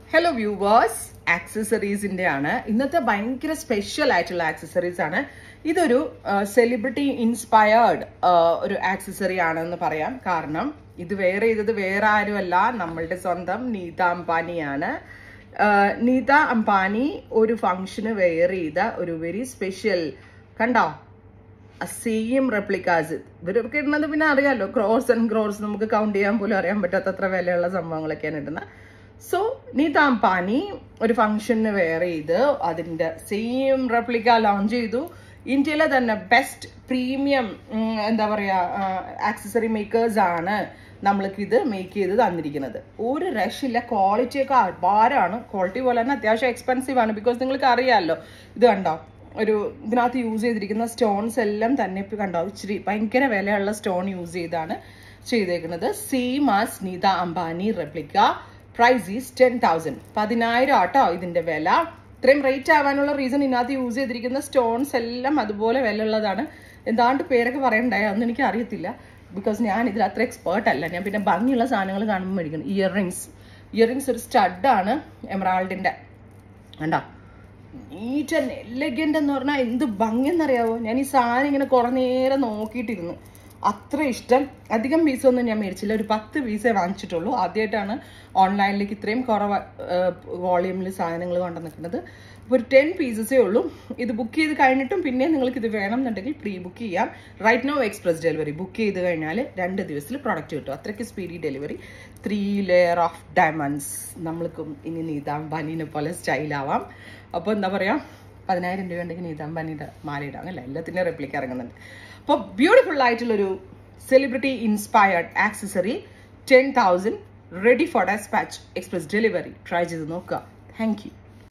hello viewers ആക്സസറീസിന്റെ ആണ് ഇന്നത്തെ ഭയങ്കര സ്പെഷ്യൽ ആയിട്ടുള്ള ആക്സസറീസ് ആണ് ഇതൊരു സെലിബ്രിറ്റി ഇൻസ്പയർഡ് ഒരു ആക്സസറി ആണെന്ന് പറയാം കാരണം ഇത് വേറെ ചെയ്തത് വേറെ ആരുമല്ല നമ്മളുടെ സ്വന്തം നീത അംബാനിയാണ് ആഹ് നീത അംബാനി ഒരു ഫംഗ്ഷന് വെയർ ചെയ്ത ഒരു വെരി സ്പെഷ്യൽ കണ്ടോ സെയിം റെപ്ലിക്കാസ് ഇവരൊക്കെ ഇടുന്നത് പിന്നെ അറിയാലോ ക്രോസ് ആൻഡ് ക്രോസ് നമുക്ക് കൗണ്ട് ചെയ്യാൻ പോലും അറിയാൻ പറ്റാത്തത്ര വിലയുള്ള സംഭവങ്ങളൊക്കെയാണ് ഇടുന്നത് സോ നീത അംബാനി ഒരു ഫംഗ്ഷന് വെയർ ചെയ്ത് അതിന്റെ സെയിം റെപ്ലിക്ക ലോഞ്ച് ചെയ്തു ഇന്ത്യയിലെ തന്നെ ബെസ്റ്റ് പ്രീമിയം എന്താ പറയാ ആക്സസറി മേക്കേഴ്സ് ആണ് നമ്മൾക്ക് ഇത് മേക്ക് ചെയ്ത് തന്നിരിക്കുന്നത് ഒരു രക്ഷയില്ല ക്വാളിറ്റി ഒക്കെ അപാരമാണ് ക്വാളിറ്റി പോലെ തന്നെ അത്യാവശ്യം എക്സ്പെൻസീവ് ആണ് ബിക്കോസ് നിങ്ങൾക്ക് അറിയാമല്ലോ ഇത് കണ്ടോ ഒരു ഇതിനകത്ത് യൂസ് ചെയ്തിരിക്കുന്ന സ്റ്റോൺസ് എല്ലാം തന്നെ ഇപ്പൊ കണ്ടോ ഇച്ചിരി ഭയങ്കര വിലയുള്ള സ്റ്റോൺ യൂസ് ചെയ്താണ് ചെയ്തേക്കുന്നത് same as Neeta Ambani replica price is ten thousand പതിനായിരം ആട്ടോ ഇതിന്റെ വില ഇത്രയും റേറ്റ് ആവാനുള്ള റീസൺ ഇതിനകത്ത് യൂസ് ചെയ്തിരിക്കുന്ന സ്റ്റോൺസ് എല്ലാം അതുപോലെ വിലയുള്ളതാണ് എന്താണ്ട് പേരൊക്കെ പറയണ്ടായോ അതൊന്നും എനിക്ക് അറിയത്തില്ല ബിക്കോസ് ഞാൻ ഇതിൽ അത്ര എക്സ്പേർട്ട് അല്ല ഞാൻ പിന്നെ ഭംഗിയുള്ള സാധനങ്ങൾ കാണുമ്പോൾ മേടിക്കണം ഇയർ റിങ്സ് ഇയർ റിങ്സ് ഒരു സ്റ്റഡാണ് എമറാൾഡിന്റെ കണ്ടോ നീറ്റ് ആൻഡ് എലഗന്റ് എന്ന് പറഞ്ഞാൽ എന്ത് ഭംഗിയെന്നറിയാവോ ഞാൻ ഈ സാധനം ഇങ്ങനെ കുറെ നേരം നോക്കിയിട്ടിരുന്നു അത്ര ഇഷ്ടം അധികം പീസൊന്നും ഞാൻ മേടിച്ചില്ല ഒരു പത്ത് പീസേ വാങ്ങിച്ചിട്ടുള്ളൂ ആദ്യമായിട്ടാണ് ഓൺലൈനിലേക്ക് ഇത്രയും കുറവ് വോളിയൂമിൽ സാധനങ്ങൾ കൊണ്ടുവന്നിട്ടുള്ളത് അപ്പോൾ ഒരു ടെൻ പീസസേ ഉള്ളൂ ഇത് ബുക്ക് ചെയ്ത് കഴിഞ്ഞിട്ടും പിന്നെ നിങ്ങൾക്ക് ഇത് വേണം എന്നുണ്ടെങ്കിൽ പ്രീ ബുക്ക് ചെയ്യാം right no express delivery book ചെയ്ത് കഴിഞ്ഞാൽ രണ്ട് ദിവസത്തിൽ പ്രോഡക്റ്റ് കിട്ടും അത്രയ്ക്ക് speedy delivery three layer of diamonds നമ്മൾക്കും ഇനി നീതാം ബനീനെ പോലെ സ്റ്റൈലാവാം അപ്പോൾ എന്താ പറയുക പതിനായിരം രൂപ ഉണ്ടെങ്കിൽ നീതാം ബനിയുടെ മാലയിടാം അല്ല എല്ലാത്തിൻ്റെയും റെപ്ലിക്ക ഇറങ്ങുന്നുണ്ട് അപ്പോൾ ബ്യൂട്ടിഫുൾ ആയിട്ടുള്ളൊരു celebrity inspired accessory ten thousand ready for despatch express delivery try ചെയ്ത് നോക്കുക താങ്ക് യു